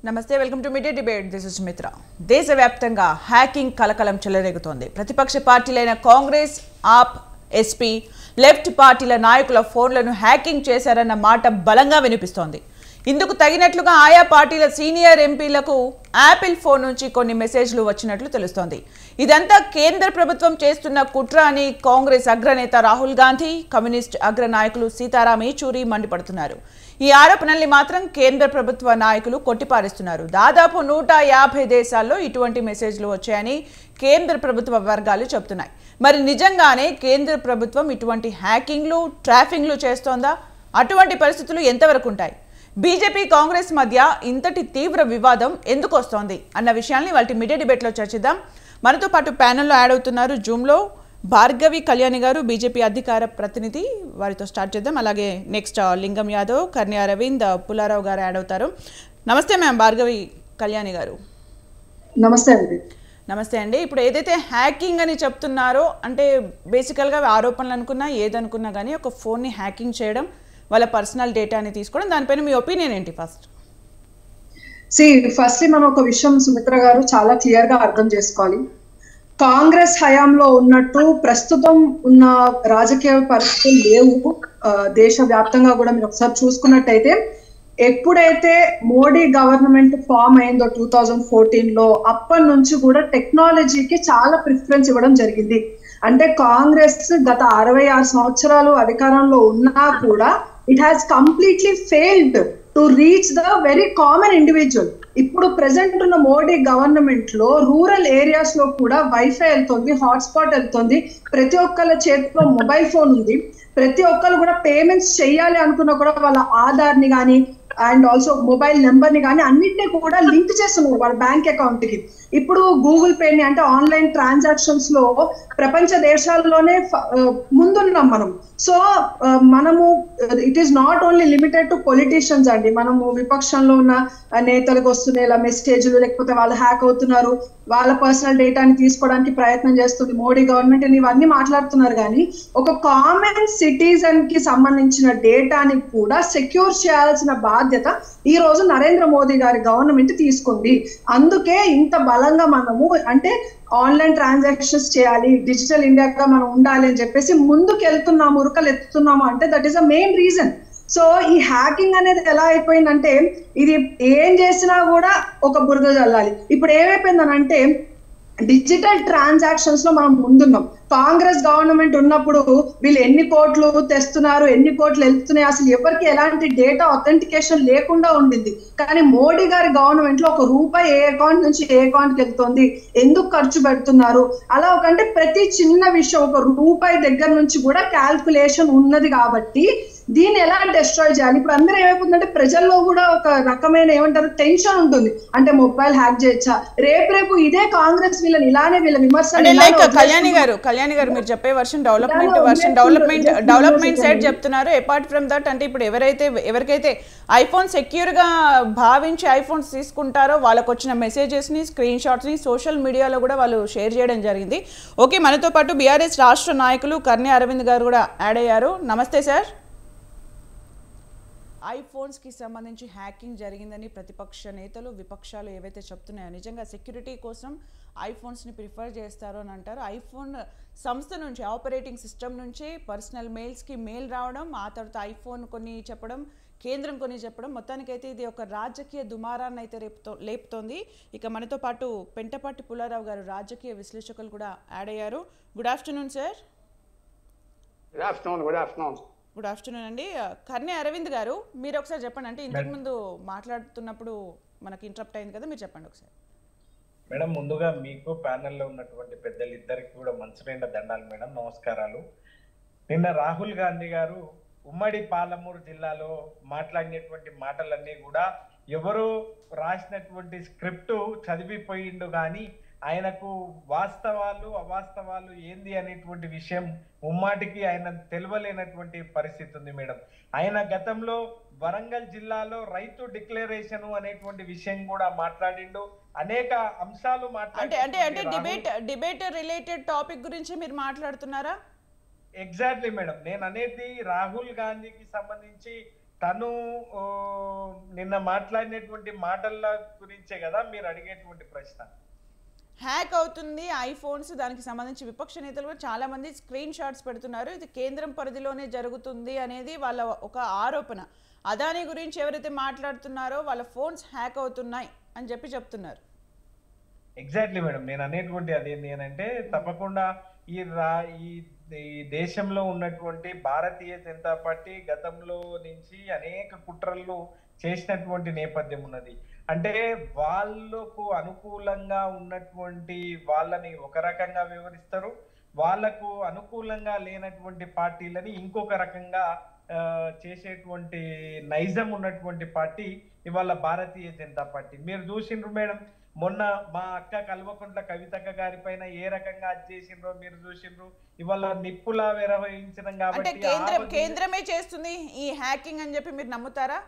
నమస్తే welcome to media debate this is Mitra దేశవ్యాప్తంగా hacking కలకలం చెలరేగుతోంది ప్రతిపక్ష పార్టీలైన కాంగ్రెస్ ఆప్ ఎస్పీ లెఫ్ట్ పార్టీల నాయకుల ఫోన్లను హ్యాకింగ్ చేశారన్న మాట బలంగా వినిపిస్తోంది ఇందుకు తగినట్లుగా ఆయా పార్టీల సీనియర్ ఎంపీలకు యాపిల్ ఫోన్ నుంచి కొన్ని మెసేజ్లు వచ్చినట్లు తెలుస్తోంది ఇదంతా కేంద్ర ప్రభుత్వం చేస్తున్న కుట్ర అని కాంగ్రెస్ అగ్రనేత రాహుల్ గాంధీ కమ్యూనిస్ట్ అగ్ర నాయకులు సీతారాం యేచూరి మండిపడుతున్నారు ఈ ఆరోపణల్ని మాత్రం కేంద్ర ప్రభుత్వ నాయకులు కొట్టిపారేస్తున్నారు దాదాపు నూట యాభై దేశాల్లో ఇటువంటి మెసేజ్లు వచ్చాయని కేంద్ర ప్రభుత్వ వర్గాలు చెబుతున్నాయి మరి నిజంగానే కేంద్ర ప్రభుత్వం ఇటువంటి హ్యాకింగ్లు ట్రాఫింగ్లు చేస్తోందా అటువంటి పరిస్థితులు ఎంతవరకు ఉంటాయి బీజేపీ కాంగ్రెస్ మధ్య ఇంతటి తీవ్ర వివాదం ఎందుకు వస్తోంది అన్న విషయాల్ని వాళ్ళ మీడియా డిబేట్లో చర్చిద్దాం మనతో పాటు ప్యానెల్లో యాడ్ అవుతున్నారు జూమ్లో భార్గవి కళ్యాణి గారు బీజేపీ అధికార ప్రతినిధి వారితో స్టార్ట్ చేద్దాం అలాగే నెక్స్ట్ లింగం యాదవ్ కర్ణ్య అరవింద్ పుల్లారావు గారు యాడ్ అవుతారు నమస్తే మ్యామ్ భార్గవి కళ్యాణి గారు నమస్తే అండి నమస్తే అండి ఇప్పుడు ఏదైతే హ్యాకింగ్ అని చెప్తున్నారో అంటే బేసికల్గా ఆరోపణలు అనుకున్నా ఏదనుకున్నా కానీ ఒక ఫోన్ని హ్యాకింగ్ చేయడం వాళ్ళ పర్సనల్ డేటాని తీసుకోవడం దానిపైన మీ ఒపీనియన్ ఏంటి ఫస్ట్ సి ఫస్ట్ మనం ఒక విషయం సుమిత్ర గారు చాలా క్లియర్ గా అర్థం చేసుకోవాలి కాంగ్రెస్ హయాంలో ఉన్నట్టు ప్రస్తుతం ఉన్న రాజకీయ పరిస్థితులు లేవు ఆ, దేశవ్యాప్తంగా కూడా మీరు ఒకసారి చూసుకున్నట్టయితే ఎప్పుడైతే మోడీ గవర్నమెంట్ ఫామ్ అయిందో టూ థౌజండ్ ఫోర్టీన్ లో అప్పటి నుంచి కూడా టెక్నాలజీకి చాలా ప్రిఫరెన్స్ ఇవ్వడం జరిగింది అంటే కాంగ్రెస్ గత అరవై ఆరు సంవత్సరాలు అధికారంలో ఉన్నా కూడా it has completely failed to reach the very common individual ఇప్పుడు ప్రెసెంట్ ఉన్న మోడీ గవర్నమెంట్ లో రూరల్ ఏరియాస్ లో కూడా వైఫై వెళ్తుంది హాట్స్పాట్ వెళ్తుంది ప్రతి ఒక్కళ్ళ చేతిలో మొబైల్ ఫోన్ ఉంది ప్రతి ఒక్కరు కూడా పేమెంట్స్ చేయాలి అనుకున్నా కూడా వాళ్ళ ఆధార్ ని కానీ అండ్ ఆల్సో మొబైల్ నెంబర్ ని కానీ అన్నిటిని కూడా లింక్ చేస్తున్నారు వాళ్ళ బ్యాంక్ అకౌంట్ కి ఇప్పుడు గూగుల్ పే ని అంటే ఆన్లైన్ ట్రాన్సాక్షన్స్ లో ప్రపంచ దేశాల్లోనే ఫ- ఆ, ముందున్నాం మనం సో ఆ, మనము it is not only limited to politicians అండి మనము విపక్షంలో ఉన్న ఆ, నేతలకు వస్తున్నాయి ఇలా మెసేజ్లు లేకపోతే వాళ్ళు హ్యాక్ అవుతున్నారు వాళ్ళ పర్సనల్ డేటాని తీసుకోవడానికి ప్రయత్నం చేస్తుంది మోడీ గవర్నమెంట్ అని ఇవన్నీ మాట్లాడుతున్నారు కానీ ఒక కామన్ సిటిజన్ కి సంబంధించిన డేటాని కూడా సెక్యూర్ చేయాల్సిన బాధ్యత ఈ రోజు నరేంద్ర మోదీ గారి గవర్నమెంట్ తీసుకుంది అందుకే ఇంత బలంగా మనము అంటే ఆన్లైన్ ట్రాన్సాక్షన్స్ చేయాలి డిజిటల్ ఇండియాగా మనం ఉండాలి అని చెప్పేసి ముందుకు వెళ్తున్నాము ఉరకలు ఎత్తుతున్నాము అంటే that is a main reason so ఈ హ్యాకింగ్ అనేది ఎలా అయిపోయిందంటే ఇది ఏం చేసినా కూడా ఒక బురద చల్లాలి ఇప్పుడు ఏమైపోయిందనంటే డిజిటల్ ట్రాన్సాక్షన్స్ లో మనం ముందున్నాం కాంగ్రెస్ గవర్నమెంట్ ఉన్నప్పుడు వీళ్ళు ఎన్ని కోట్లు తెస్తున్నారు ఎన్ని కోట్లు వెళ్తున్నాయి అసలు ఎవరికి ఎలాంటి డేటా అథెంటికేషన్ లేకుండా ఉండింది కానీ మోడీ గారి గవర్నమెంట్ లో ఒక రూపాయి ఏ అకౌంట్ నుంచి ఏ అకౌంట్ కి వెళ్తుంది ఎందుకు ఖర్చు పెడుతున్నారు అలా ఒక అంటే ప్రతి చిన్న విషయం ఒక రూపాయి దగ్గర నుంచి కూడా క్యాల్కులేషన్ ఉన్నది కాబట్టి దీన్ని ఎలా డిస్ట్రాయ్ చేయాలి ఇప్పుడు అందరూ ఏమైపోతుందంటే ప్రజల్లో కూడా ఒక రకమైన ఏమంటారు టెన్షన్ ఉంటుంది అంటే మొబైల్ హ్యాక్ చేయొచ్చా రేపు రేపు ఇదే కాంగ్రెస్ వీళ్ళని ఇలానే వీళ్ళ విమర్శలు అంటే ఇలానే లైక్ కళ్యాణి వదిలేసుకుంటూ- గారు కళ్యాణి గారు మీరు చెప్పే వర్షన్ డెవలప్మెంట్ ఇలానే వర్షన్ వదిలేస్తున్నారు. డెవలప్మెంట్ Just డెవలప్మెంట్ సైడ్ చెప్పండి. చెప్తున్నారు అపార్ట్ ఫ్రమ్ దట్ అంటే ఇప్పుడు ఎవరైతే ఎవరికైతే ఐఫోన్ సెక్యూర్ గా భావించి ఐఫోన్స్ తీసుకుంటారో వాళ్ళకు వచ్చిన మెసేజెస్ ని స్క్రీన్ షాట్స్ ని సోషల్ మీడియాలో కూడా వాళ్ళు షేర్ చేయడం జరిగింది ఓకే మనతో పాటు బీఆర్ఎస్ రాష్ట్ర నాయకులు కర్ణ్య అరవింద్ గారు కూడా యాడ్ అయ్యారు నమస్తే సార్ ఐఫోన్స్కి సంబంధించి హ్యాకింగ్ జరిగిందని ప్రతిపక్ష నేతలు విపక్షాలు ఏవైతే చెప్తున్నాయో నిజంగా సెక్యూరిటీ కోసం ఐఫోన్స్ని ప్రిఫర్ చేస్తారు అని అంటారు ఐఫోన్ సంస్థ నుంచి ఆపరేటింగ్ సిస్టమ్ నుంచి పర్సనల్ మెయిల్స్కి మెయిల్ రావడం ఆ తర్వాత ఐఫోన్ కొన్ని చెప్పడం కేంద్రం కొన్ని చెప్పడం మొత్తానికైతే ఇది ఒక రాజకీయ దుమారాన్ని అయితే రేపుతో లేపుతోంది ఇక మనతో పాటు పెంటపాటి పుల్లారావు గారు రాజకీయ విశ్లేషకులు కూడా యాడ్ అయ్యారు good afternoon sir good afternoon good afternoon good afternoon అండి కర్ణే అరవింద్ గారు మీరు ఒకసారి చెప్పండి అంటే ఇంతకు ముందు మాట్లాడుతున్నప్పుడు మనకి ఇంటరప్ట్ అయింది కదా మీరు చెప్పండి ఒకసారి మేడం ముందుగా మీకు ప్యానెల్లో ఉన్నటువంటి పెద్దలు ఇద్దరికి కూడా మంచి నిండా దండాలు మేడం నమస్కారాలు నిన్న రాహుల్ గాంధీ గారు ఉమ్మడి పాలమూరు జిల్లాలో మాట్లాడినటువంటి మాటలన్నీ కూడా ఎవరో రాసినటువంటి స్క్రిప్ట్ చదివిపోయిండు కానీ ఆయనకు వాస్తవాలు అవాస్తవాలు ఏంది అనేటువంటి విషయం ముమ్మాటికి ఆయన తెలియలేనటువంటి పరిస్థితి ఉంది మేడం ఆయన గతంలో వరంగల్ జిల్లాలో రైతు డిక్లరేషన్ అనేటువంటి విషయం కూడా మాట్లాడిండు అనేక అంశాలు అంటే అంటే అంటే మాట్లాడి డిబేట్ డిబేట్ రిలేటెడ్ టాపిక్ గురించి మీరు మాట్లాడుతున్నారా ఎగ్జాక్ట్లీ మేడం నేను అనేది రాహుల్ గాంధీకి సంబంధించి తను ఓ, నిన్న మాట్లాడినటువంటి మాటల గురించే కదా మీరు అడిగేటువంటి ప్రశ్న హ్యాక్ అవుతుంది ఐఫోన్స్ దానికి సంబంధించి విపక్ష నేతలు కూడా చాలా మంది స్క్రీన్ షాట్స్ పెడుతున్నారు ఇది కేంద్రం పరిధిలోనే జరుగుతుంది అనేది వాళ్ళ ఒక ఆరోపణ అదాని గురించి ఎవరైతే మాట్లాడుతున్నారో వాళ్ళ ఫోన్స్ హ్యాక్ అవుతున్నాయి అని చెప్పి చెప్తున్నారు ఎగ్జాక్ట్లీ మేడం నేను అనేటువంటి అదేంటి అని అంటే తప్పకుండా ఈ రా ఈ ఈ దేశంలో ఉన్నటువంటి భారతీయ జనతా పార్టీ గతంలో నుంచి అనేక కుట్రలు చేసినటువంటి నేపథ్యం ఉన్నది అంటే వాళ్ళకు అనుకూలంగా ఉన్నటువంటి వాళ్ళని ఒక రకంగా వివరిస్తారు వాళ్ళకు అనుకూలంగా లేనటువంటి పార్టీలని ఇంకొక రకంగా ఆ, చేసేటువంటి నైజం ఉన్నటువంటి పార్టీ ఇవాళ భారతీయ జనతా పార్టీ మీరు చూసిండ్రు మేడం మొన్న మా అక్క కల్వకుంట్ల కవితక్క గారి పైన ఏ రకంగా అది చేసిండ్రో మీరు చూసిండ్రు ఇవాళ నిప్పులా నిర్వహించడం అంటే కాబట్టి కేంద్రం ఆ- కేంద్రమే చేస్తుంది ఈ హ్యాకింగ్ అని చెప్పి మీరు నమ్ముతారా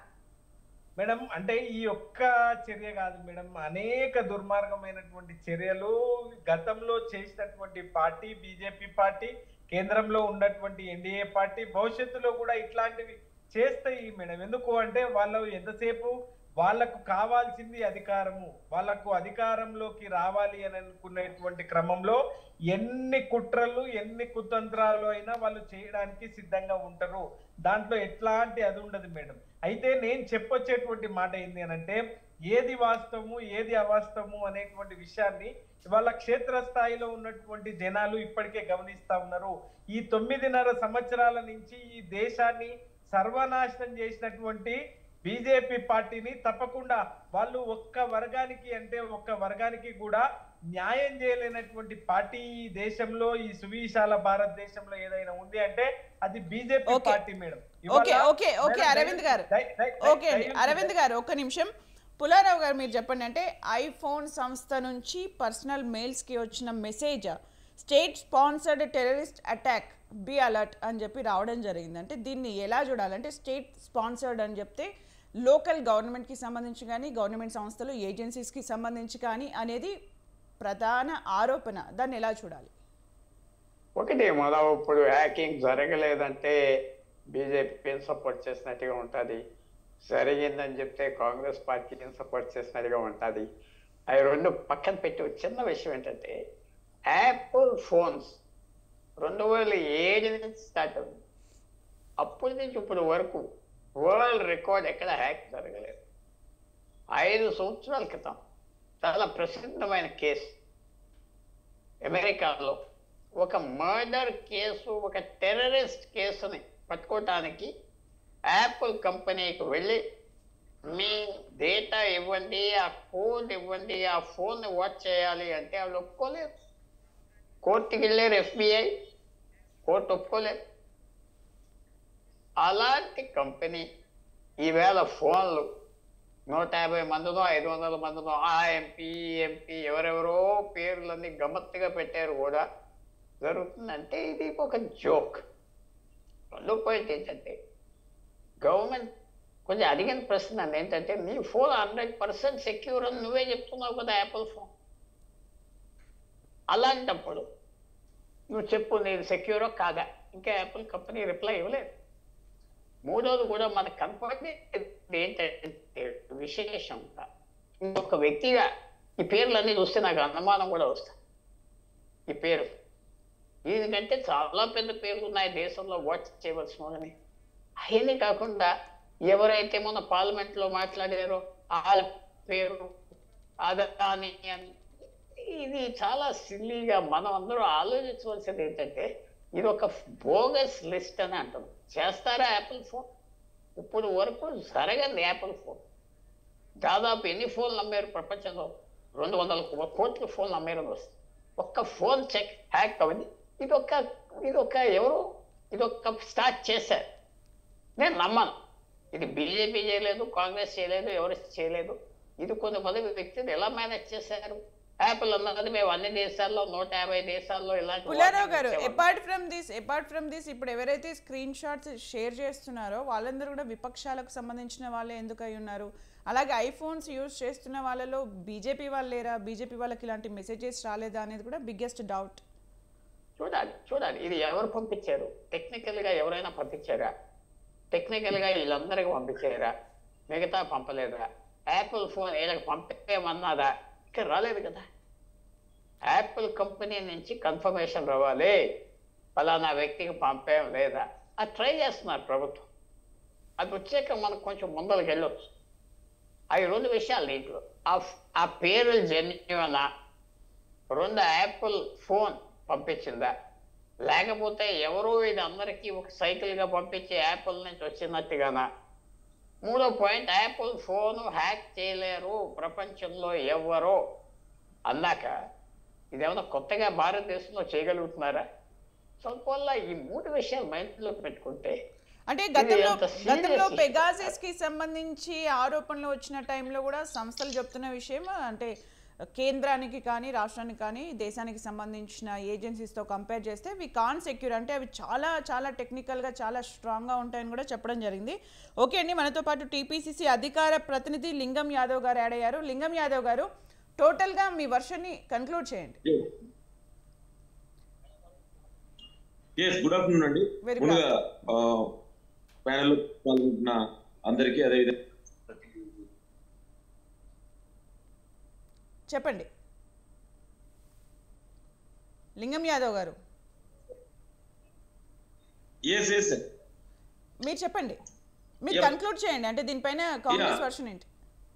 మేడం అంటే ఈ ఒక్క చర్య కాదు మేడం అనేక దుర్మార్గమైనటువంటి చర్యలు గతంలో చేసినటువంటి పార్టీ బీజేపీ పార్టీ కేంద్రంలో ఉన్నటువంటి ఎన్డీఏ పార్టీ భవిష్యత్తులో కూడా ఇట్లాంటివి చేస్తాయి మేడం ఎందుకు అంటే వాళ్ళు ఎంతసేపు వాళ్ళకు కావాల్సింది అధికారము వాళ్ళకు అధికారంలోకి రావాలి అని అనుకునేటువంటి క్రమంలో ఎన్ని కుట్రలు ఎన్ని కుతంత్రాలు అయినా వాళ్ళు చేయడానికి సిద్ధంగా ఉంటారు దాంట్లో ఎట్లాంటి అది ఉండదు మేడం అయితే నేను చెప్పొచ్చేటువంటి మాట ఏంటి అని అంటే ఏది వాస్తవము ఏది అవాస్తవము అనేటువంటి విషయాన్ని ఇవాళ క్షేత్రస్థాయిలో ఉన్నటువంటి జనాలు ఇప్పటికే గమనిస్తా ఉన్నారు ఈ తొమ్మిదిన్నర సంవత్సరాల నుంచి ఈ దేశాన్ని సర్వనాశనం చేసినటువంటి బీజేపీ పార్టీని తప్పకుండా వాళ్ళు ఒక్క వర్గానికి అంటే ఒక్క వర్గానికి కూడా న్యాయం చేయలేనటువంటి పార్టీ ఈ దేశంలో ఈ సువిశాల భారతదేశంలో ఏదైనా ఉంది అంటే అది BJP Okay. Party madam okay okay okay Arvind గారు ఓకే అండి అరవింద్ గారు ఒక్క నిమిషం పుల్లారావు గారు మీరు చెప్పండి అంటే ఐఫోన్ సంస్థ నుంచి పర్సనల్ మెయిల్స్కి వచ్చిన message state sponsored terrorist attack be alert అని చెప్పి రావడం జరిగింది అంటే దీన్ని ఎలా చూడాలంటే స్టేట్ స్పాన్సర్డ్ అని చెప్తే లోకల్ గవర్నమెంట్కి సంబంధించి కానీ గవర్నమెంట్ సంస్థలు ఏజెన్సీస్కి సంబంధించి కానీ అనేది ప్రధాన ఆరోపణ దాన్ని ఎలా చూడాలి ఒకటి మనం ఇప్పుడు హ్యాకింగ్ జరగలేదంటే బీజేపీని సపోర్ట్ చేసినట్టుగా ఉంటుంది జరిగిందని చెప్తే కాంగ్రెస్ పార్టీని సపోర్ట్ చేసినట్టుగా ఉంటుంది అవి రెండు పక్కన పెట్టి ఒక చిన్న విషయం ఏంటంటే యాపిల్ ఫోన్స్ రెండు వేల ఏడు నుంచి స్టార్ట్ అవుతుంది అప్పటి నుంచి ఇప్పుడు వరకు వరల్డ్ రికార్డ్ ఎక్కడ హ్యాక్ జరగలేదు ఐదు సంవత్సరాల క్రితం చాలా ప్రసిద్ధమైన కేసు అమెరికాలో ఒక మర్డర్ కేసు ఒక టెర్రరిస్ట్ కేసుని పట్టుకోవటానికి యాపిల్ కంపెనీకి వెళ్ళి మీ డేటా ఇవ్వండి ఆ కోడ్ ఇవ్వండి ఆ ఫోన్ని వాచ్ చేయాలి అంటే వాళ్ళు ఒప్పుకోలేదు కోర్టుకి వెళ్ళారు ఎఫ్బిఐ కోర్టు ఒప్పుకోలేదు అలాంటి కంపెనీ ఈవేళ ఫోన్లు నూట యాభై మందినో ఐదు వందల మందినో ఆ ఎంపీ ఈ ఎంపీ ఎవరెవరో పేర్లన్నీ గమ్మత్తుగా పెట్టారు కూడా జరుగుతుందంటే ఇది ఒక జోక్ రెండో పాయింట్ ఏంటంటే గవర్నమెంట్ కొంచెం అడిగిన ప్రశ్న ఏంటంటే నీ ఫోన్ హండ్రెడ్ పర్సెంట్ సెక్యూర్ అని నువ్వే చెప్తున్నావు కదా యాపిల్ ఫోన్ అలాంటప్పుడు నువ్వు చెప్పు నేను సెక్యూరో కాదా ఇంకా యాపిల్ కంపెనీ రిప్లై ఇవ్వలేదు మూడోది కూడా మనకు కనపడి ఏంటంటే విశేషంగా ఇంకొక వ్యక్తిగా ఈ పేర్లన్నీ చూస్తే నాకు అనుమానం కూడా వస్తాయి ఈ పేరు దీనికంటే చాలా పెద్ద పేర్లు ఉన్నాయి దేశంలో వాచ్ చేయవలసిన వాళ్ళని అవన్నీ కాకుండా ఎవరైతే మన పార్లమెంట్ లో మాట్లాడారో వాళ్ళ పేరు అదాని అని ఇది చాలా సిల్లీగా మనం అందరూ ఆలోచించవలసింది ఏంటంటే ఇది ఒక బోగస్ లిస్ట్ అని అంటాం చేస్తారా యాపిల్ ఫోన్ ఇప్పుడు వరకు జరగదు యాపిల్ ఫోన్ దాదాపు ఎన్ని ఫోన్లు అమ్మారు ప్రపంచంలో రెండు వందల కో- కోట్ల ఫోన్లు అమ్మారు వస్తుంది ఒక్క ఫోన్ చెక్ హ్యాక్ అవ్వదు ఇది ఒక ఇది ఒక ఎవరు ఇది ఒక స్టార్ట్ చేశారు నేను నమ్మను ఇది బీజేపీ చేయలేదు కాంగ్రెస్ చేయలేదు ఎవరు చేయలేదు ఇది కొంతమంది వ్యక్తులు ఎలా మేనేజ్ చేశారు యాపిల్ అన్నది మేము అన్ని దేశాల్లో నూట యాభై దేశాల్లో ఇలాంటి పుల్లారావు వాటిని గారు ఇచ్చేవాళ్ళం. Apart from this apart from this ఇప్పుడు ఎవరైతే స్క్రీన్ షాట్స్ షేర్ చేస్తున్నారో వాళ్ళందరూ కూడా విపక్షాలకు సంబంధించిన వాళ్ళే ఎందుకు అయి ఉన్నారు అలాగే ఐఫోన్స్ యూజ్ చేస్తున్న వాళ్ళలో బీజేపీ వాళ్ళు లేరా బీజేపీ వాళ్ళకి ఇలాంటి మెసేజెస్ రాలేదా అనేది కూడా బిగ్గెస్ట్ డౌట్ చూడాలి చూడాలి ఇది ఎవరు పంపించారు టెక్నికల్ గా ఎవరైనా పంపించారా టెక్నికల్గా వీళ్ళందరికీ పంపించారా మిగతా పంపలేదా యాపిల్ ఫోన్ వీళ్ళకి పంపేమన్నదా ఇంకా రాలేదు కదా యాపిల్ కంపెనీ నుంచి కన్ఫర్మేషన్ రావాలి ఫలానా వ్యక్తికి పంపేం లేదా అది ట్రై చేస్తున్నారు ప్రభుత్వం అది వచ్చాక మనకు కొంచెం ముందరికి వెళ్ళొచ్చు అవి రెండు విషయాలు దీంట్లో ఆ ఆ పేరు జెన్యునా రెండు యాపిల్ ఫోన్ పంపించిందా లేకపోతే ఎవరో ఇది అందరికీ ఒక సైకిల్గా పంపించి యాపిల్ నుంచి వచ్చినట్టుగానా మూడో పాయింట్ యాపిల్ ఫోన్ హ్యాక్ చేయలేరు ప్రపంచంలో ఎవరో అన్నాక ఇదేమన్నా కొత్తగా భారతదేశంలో చేయగలుగుతున్నారా స్వల్పల్లా ఈ మూడు విషయాలు మైండ్లో పెట్టుకుంటే అంటే గతంలో ఎంత serious గతంలో issue. పెగాసెస్ కి సంబంధించి ఆరోపణలు వచ్చిన టైంలో కూడా సంస్థలు చెప్తున్న విషయం అంటే కేంద్రానికి కానీ రాష్ట్రానికి కానీ దేశానికి సంబంధించిన ఏజెన్సీస్తో కంపేర్ చేస్తే వి కాన్ సెక్యూర్ అంటే అవి చాలా చాలా టెక్నికల్గా చాలా స్ట్రాంగ్గా ఉంటాయని కూడా చెప్పడం జరిగింది ఓకే అండి మనతో పాటు టీపీసీసీ అధికార ప్రతినిధి లింగం యాదవ్ గారు యాడ్ అయ్యారు లింగం యాదవ్ గారు టోటల్గా మీ వర్షన్ని కన్క్లూడ్ చేయండి ఎస్ గుడ్ ఆఫ్టర్నూన్ అండి Very good ముందుగా ప్యానల్ పాల్గొంటున్న అందరికీ అదేవిధంగా చెప్పండి లింగం యాదవ్ గారు ఎస్ ఎస్ మీరు చెప్పండి మీరు Yeah. కన్క్లూడ్ చేయండి అంటే దీనిపైన కాంగ్రెస్ Yeah. వర్షన్ ఏంటి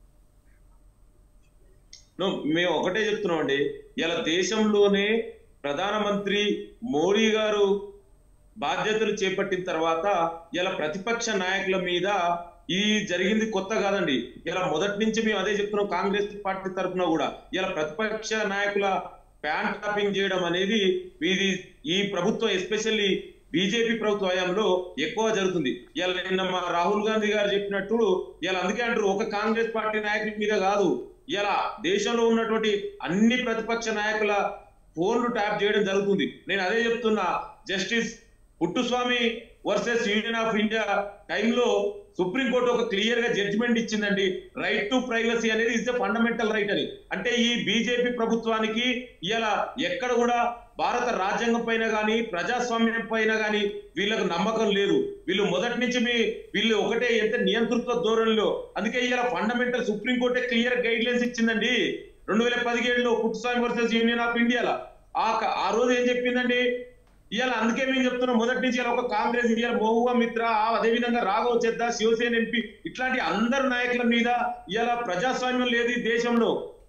నో మేము ఒకటే చెప్తున్నాం అండి ఇలా దేశంలోనే ప్రధానమంత్రి మోడీ గారు బాధ్యతలు చేపట్టిన తర్వాత ఇలా ప్రతిపక్ష నాయకుల మీద ఈ జరిగింది కొత్త కాదండి ఇలా మొదటి నుంచి మేము అదే చెప్తున్నాం కాంగ్రెస్ పార్టీ తరఫున కూడా ఇలా ప్రతిపక్ష నాయకుల ప్యాన్ టాపింగ్ చేయడం అనేది ఇది ఈ ప్రభుత్వం ఎస్పెషల్లీ బీజేపీ ప్రభుత్వ హయాంలో ఎక్కువ జరుగుతుంది ఇలా నిన్న మా రాహుల్ గాంధీ గారు చెప్పినట్టు ఇలా అందుకే అంటారు ఒక కాంగ్రెస్ పార్టీ నాయకుల మీద కాదు ఇలా దేశంలో ఉన్నటువంటి అన్ని ప్రతిపక్ష నాయకుల ఫోన్లు ట్యాప్ చేయడం జరుగుతుంది నేను అదే చెప్తున్నా justice Puttaswamy versus union of India టైంలో సుప్రీంకోర్టు ఒక క్లియర్ గా జడ్జిమెంట్ ఇచ్చిందండి రైట్ టు ప్రైవసీ అనేది ఇస్ ద ఫండమెంటల్ రైట్ అని అంటే ఈ బీజేపీ ప్రభుత్వానికి ఇలా ఎక్కడ కూడా భారత రాజ్యాంగం పైన కానీ ప్రజాస్వామ్యం పైన కానీ వీళ్ళకు నమ్మకం లేదు వీళ్ళు మొదటి నుంచి మీ వీళ్ళు ఒకటే ఎంత నియంతృత్వ ధోరణిలో అందుకే ఇలా ఫండమెంటల్ సుప్రీంకోర్టే క్లియర్ గైడ్ లైన్స్ ఇచ్చిందండి రెండు వేల పదిహేడులో పుట్టుస్వామి వర్సెస్ యూనియన్ ఆఫ్ ఇండియాలో ఆ క- ఆ రోజు ఏం చెప్పిందండి ఇవాళ అందుకే మేము చెప్తున్నాం మొదటి నుంచి ఇలా ఒక కాంగ్రెస్ ఇవాళ మహువా మిత్ర ఆ అదే విధంగా రాఘవ్ చెద్దా శివసేన ఎంపీ ఇట్లాంటి అందరు నాయకుల మీద ఇలా ప్రజాస్వామ్యం లేదు ఈ దేశంలో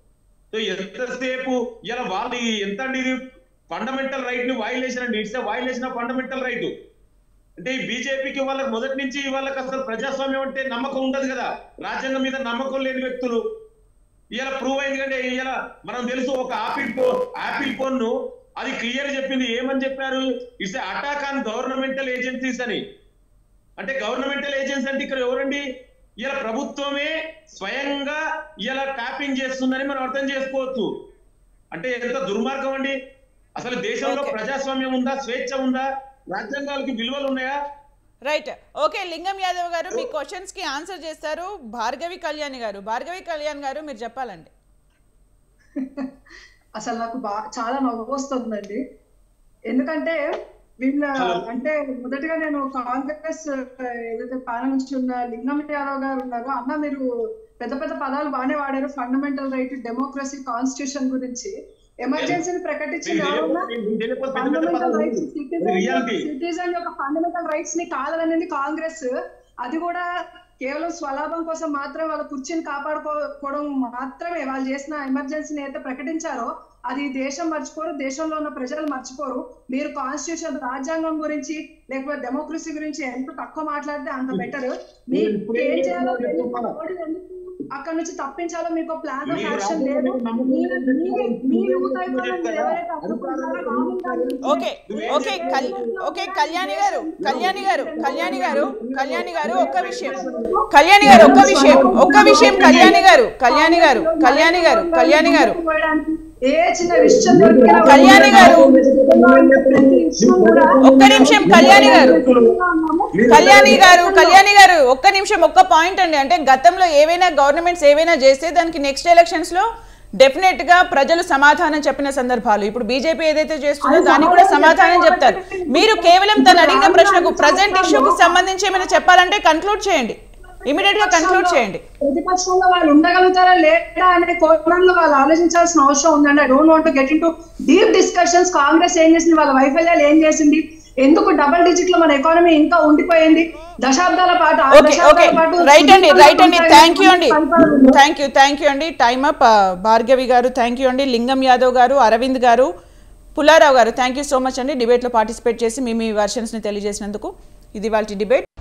సో ఎంతసేపు ఇలా వాళ్ళు ఈ- ఎంత అండి ఇది ఫండమెంటల్ రైట్ ని వైలేషన్ అండి it's violation of fundamental right అంటే ఈ బీజేపీకి వాళ్ళకి మొదటి నుంచి వాళ్ళకి అసలు ప్రజాస్వామ్యం అంటే నమ్మకం ఉండదు కదా రాజ్యాంగం మీద నమ్మకం లేని వ్యక్తులు ఇలా ప్రూవ్ అయింది కంటే ఇలా మనం తెలుసు ఒక ఆపిల్ ఫోన్ ఆపిల్ ఫోన్ ను అది క్లియర్ చెప్పింది ఏమని చెప్పారు it's attack on governmental agencies అని అంటే గవర్నమెంటల్ ఏజెన్సీ అంటే ఇక్కడ ఎవరండి ఇలా ప్రభుత్వమే స్వయంగా ఇలా ట్యాపింగ్ చేస్తుందని మనం అర్థం చేసుకోవచ్చు అంటే ఎంత దుర్మార్గం అండి అసలు దేశంలో Okay. ప్రజాస్వామ్యం ఉందా స్వేచ్ఛ ఉందా రాజ్యాంగాలకి విలువలు ఉన్నాయా రైట్ ఓకే లింగం యాదవ్ గారు మీ క్వశ్చన్స్ కి ఆన్సర్ చేస్తారు భార్గవి కళ్యాణి గారు భార్గవి కళ్యాణ్ గారు మీరు చెప్పాలండి అసలు నాకు బా చాలా నవ్వు వస్తుందండి ఎందుకంటే వీళ్ళ అంటే మొదటిగా నేను కాంగ్రెస్ ఏదైతే ప్యానల్ నుంచి ఉన్న లింగం యాదవ్ గారు ఉన్నారు అన్న మీరు పెద్ద పెద్ద పదాలు బాగానే వాడారు ఫండమెంటల్ రైట్ డెమోక్రసీ కాన్స్టిట్యూషన్ గురించి ఎమర్జెన్సీని ప్రకటించింది ఎవరన్నా ఫండమెంటల్ రైట్స్ రియాలిటీ సిటిజన్ యొక్క ఫండమెంటల్ రైట్స్ ని కాదనని కాంగ్రెస్ అది కూడా కేవలం స్వలాభం కోసం మాత్రం వాళ్ళ కుర్చీని కాపాడుకోవడం మాత్రమే వాళ్ళు చేసిన ఎమర్జెన్సీని అయితే ప్రకటించారో అది దేశం మర్చిపోరు దేశంలో ఉన్న ప్రజలు మర్చిపోరు మీరు కాన్స్టిట్యూషన్ రాజ్యాంగం గురించి లేకపోతే డెమోక్రసీ గురించి ఎంత తక్కువ మాట్లాడితే అంత బెటర్ మీకు ఏం చేయాలో తెలియదు. మోడీ ఎందుకు అక్కడ నుంచి తప్పించాలో మీకు ప్లాన్ ఆఫ్ మీరు యాక్షన్ రాజ్యాంగం లేదు నమ్మకం మీరు- లేదని మీరు- మీరు ఊతాయిపోవాలని ఎవరైతే అడ్డుకుంటారో రాహుల్ గాంధీ ఓకే ఓకే కల్ ఓకే కళ్యాణి గారు కళ్యాణి గారు కళ్యాణి గారు కళ్యాణి గారు ఒక్క విషయం కళ్యాణి గారు ఒక్క విషయం ఒక్క విషయం కళ్యాణి గారు కళ్యాణి గారు కళ్యాణి గారు కళ్యాణి గారు ఏ చిన్న విషయం దొరికినా కళ్యాణి గారు. ప్రతి విషయం కూడా ఒక్క నిమిషం కళ్యాణి గారు కళ్యాణి గారు కళ్యాణి గారు ఒక్క నిమిషం ఒక్క పాయింట్ అండి అంటే గతంలో ఏవైనా గవర్నమెంట్స్ ఏవైనా చేస్తే దానికి నెక్స్ట్ ఎలక్షన్స్ లో డెఫినెట్ గా ప్రజలు సమాధానం చెప్పిన సందర్భాలు ఇప్పుడు బీజేపీ ఏదైతే చేస్తుందో అది దానికి కూడా సమాధానం సమాధానం చెప్పే చెప్తారు వాళ్ళకి మీరు కేవలం తను అడిగిన ఇప్పుడు ప్రశ్నకు రానున్న ప్రజెంట్ ఇష్యూకి సంవత్సరాల్లో సంబంధించి ఏమైనా చెప్పాలంటే కన్క్లూడ్ చేయండి ఇమీడియట్ గా కన్క్లూడ్ చేయండి ప్రతిపక్షంలో వాళ్ళు ఉండగలుగుతారా లేదా అనే కోణంలో వాళ్ళు ఆలోచించాల్సిన అవసరం ఉందండి I don't want get into deep discussions Congress ఏం చేసింది వాళ్ళ వైఫల్యాలు ఏం చేసింది ఎందుకు డబుల్ డిజిట్ లో మన ఎకానమీ ఇంకా ఉండిపోయింది దశాబ్దాల పాటు ఆరు ఓకే ఓకే దశాబ్దాల పాటు రైట్ అండి రైట్ అండి థ్యాంక్ యూ అండి పరిపాలన థ్యాంక్ యూ థ్యాంక్ యూ అండి టైమ్ అప్ భార్గవి గారు థ్యాంక్ యూ అండి లింగం యాదవ్ గారు అరవింద్ గారు పుల్లారావు గారు థ్యాంక్ యూ సో మచ్ అండి డిబేట్లో పార్టిసిపేట్ చేసి మీ మీ వర్షన్స్ని తెలియజేసినందుకు ఇది వాళ్ళ డిబేట్